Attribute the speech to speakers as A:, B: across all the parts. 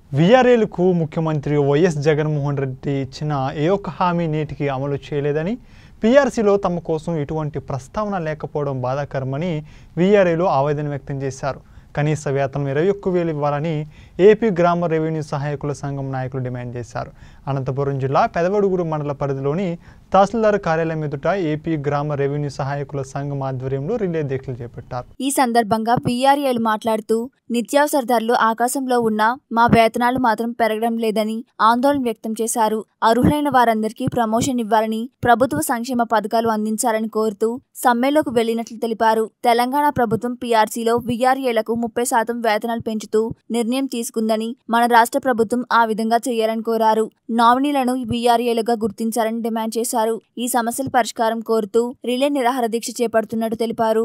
A: వీఆర్ఏలకు ముఖ్యమంత్రి వైఎస్ జగన్మోహన్ రెడ్డి ఇచ్చిన ఏ ఒక్క హామీ నేటికి అమలు చేయలేదని పీఆర్సీలో తమ కోసం ఎటువంటి ప్రస్తావన లేకపోవడం బాధాకరమని వీఆర్ఏలు ఆవేదన వ్యక్తం చేశారు కనీస వేతనం ఇరవై ఒక్క వేలు ఇవ్వాలని ఏపీ గ్రామ రెవెన్యూ సహాయకుల సంఘం నాయకులు డిమాండ్ చేశారు అనంతపురం జిల్లా పెదవడుగురు మండల పరిధిలోని తహసీల్దార్ కార్యాలయం ఎదుట ఏపీ గ్రామ రెవెన్యూ సహాయకుల సంఘం ఆధ్వర్యంలో రిలే దీక్షలు చేపట్టారు
B: ఈ సందర్భంగా పీఆర్ఏలు మాట్లాడుతూ నిత్యావసర ధరలు ఆకాశంలో ఉన్నా మా వేతనాలు మాత్రం పెరగడం లేదని ఆందోళన వ్యక్తం చేశారు అర్హులైన వారందరికీ ప్రమోషన్ ఇవ్వాలని ప్రభుత్వ సంక్షేమ పథకాలు అందించాలని కోరుతూ సమ్మెలోకి వెళ్లినట్లు తెలిపారు తెలంగాణ ప్రభుత్వం పీఆర్సీలో వీఆర్ఏలకు ముప్పై శాతం వేతనాలు పెంచుతూ నిర్ణయం తీసుకుందని మన రాష్ట్ర ప్రభుత్వం ఆ విధంగా చేయాలని కోరారు నామినీలను వీఆర్ఏలుగా గుర్తించాలని డిమాండ్ చేశారు ఈ సమస్యల పరిష్కారం కోరుతూ రిలే నిరాహార దీక్ష చేపడుతున్నట్టు తెలిపారు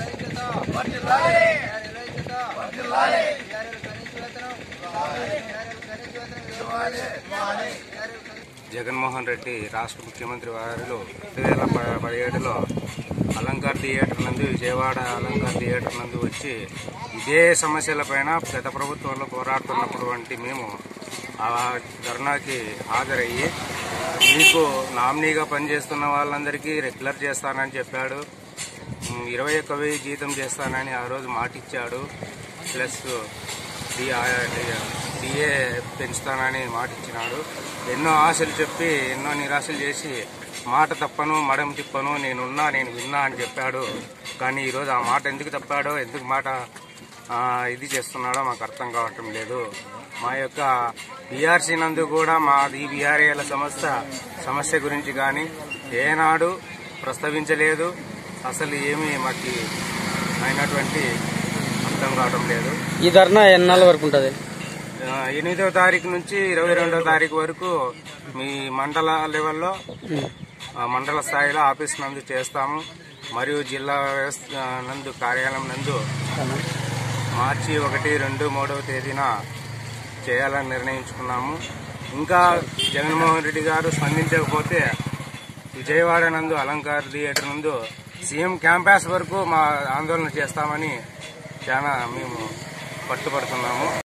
C: జగన్మోహన్ రెడ్డి రాష్ట్ర ముఖ్యమంత్రి వారిలో రెండు వేల ప- పదిహేడులో అలంకార్ థియేటర్ నందు విజయవాడ అలంకార్ థియేటర్ నందు వచ్చి ఇదే సమస్యలపైన గత ప్రభుత్వంలో పోరాడుతున్నప్పుడు వంటి మేము ఆ ధర్నాకి హాజరయ్యి మీకు నామినీగా పనిచేస్తున్న వాళ్ళందరికీ రెగ్యులర్ చేస్తానని చెప్పాడు ఉమ్, ఇరవై ఒక్క వెయ్యి జీతం చేస్తానని ఆ రోజు మాటిచ్చాడు ప్లస్ డిఏ పెంచుతానని మాట ఇచ్చినాడు ఎన్నో ఆశలు చెప్పి ఎన్నో నిరాశలు చేసి మాట తప్పను మడం తిప్పను నేనున్నా నేను విన్నా అని చెప్పాడు కానీ ఈరోజు ఆ మాట ఎందుకు తప్పాడో ఎందుకు మాట ఆ, ఇది చేస్తున్నాడో మాకు అర్థం కావటం లేదు మా యొక్క బీఆర్సీ నందు కూడా మా ఈ బీఆర్ఏల సంస్థ సమస్య గురించి కానీ ఏనాడు ప్రస్తావించలేదు అసలు ఏమీ మాకు అయినటువంటి అర్థం కావటం లేదు
D: ఈ ధర్నా ఎన్నాళ్ళ వరకు ఉంటుంది
C: ఆ, ఎనిమిదో తారీఖు నుంచి ఇరవై రెండో తారీఖు వరకు మీ మండల లెవెల్లో ఆ, మండల స్థాయిలో ఆఫీస్ నందు చేస్తాము మరియు జిల్లా వ్యవస్థ నందు కార్యాలయం నందు మార్చి ఒకటి రెండు మూడవ తేదీన చేయాలని నిర్ణయించుకున్నాము ఇంకా జగన్మోహన్ రెడ్డి గారు స్పందించకపోతే విజయవాడ నందు అలంకార్ థియేటర్ నందు సీఎం క్యాంపస్ వరకు మా ఆందోళన చేస్తామని చాలా మేము పట్టుబడుతున్నాము